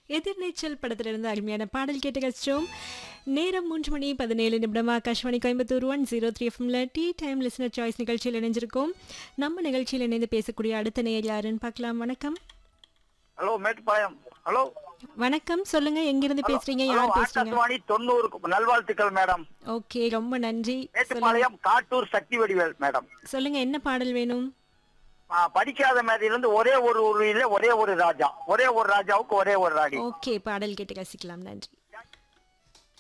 எதிர்நீச்சல் படத்திலிருந்து அருமையான பாடல் கேட்டு கழிச்சோம் நேரம் மூன்று மணி பதினேழு நிமிடம் Akashvani Coimbatore one zero three எஃப்எம்ல டீ டைம் லிசனர் சாய்ஸ் நிகழ்ச்சியில் இணைஞ்சிருக்கோம் நம்ம நிகழ்ச்சியில் இணைந்து பேசக்கூடிய அடுத்த நேயர் யாருன்னு பார்க்கலாம் வணக்கம் ஹலோ மேட்டுப்பாளையம் ஹலோ வணக்கம் சொல்லுங்க எங்கிருந்து பேசுறீங்க ஹலோ யார் பேசுறீங்க ஆகாஷ்வாணி தொண்ணூறு நல்வாழ்த்துக்கள் மேடம் ஓகே ரொம்ப நன்றி சொல்லுங்க மேட்டுப்பாளையம் காட்டூர் சக்தி வடிவேல் மேடம் சொல்லுங்க என்ன பாடல் வேணும் ஆ, படிக்காத மேதிலிருந்து ஒரே ஒரு ஊரில் ஒரே ஒரு ராஜா ஒரே ஒரு ராஜாவுக்கு ஒரே ஒரு ராணி ஓகே பாடல் கேட்டு ரசிக்கலாம் நன்றி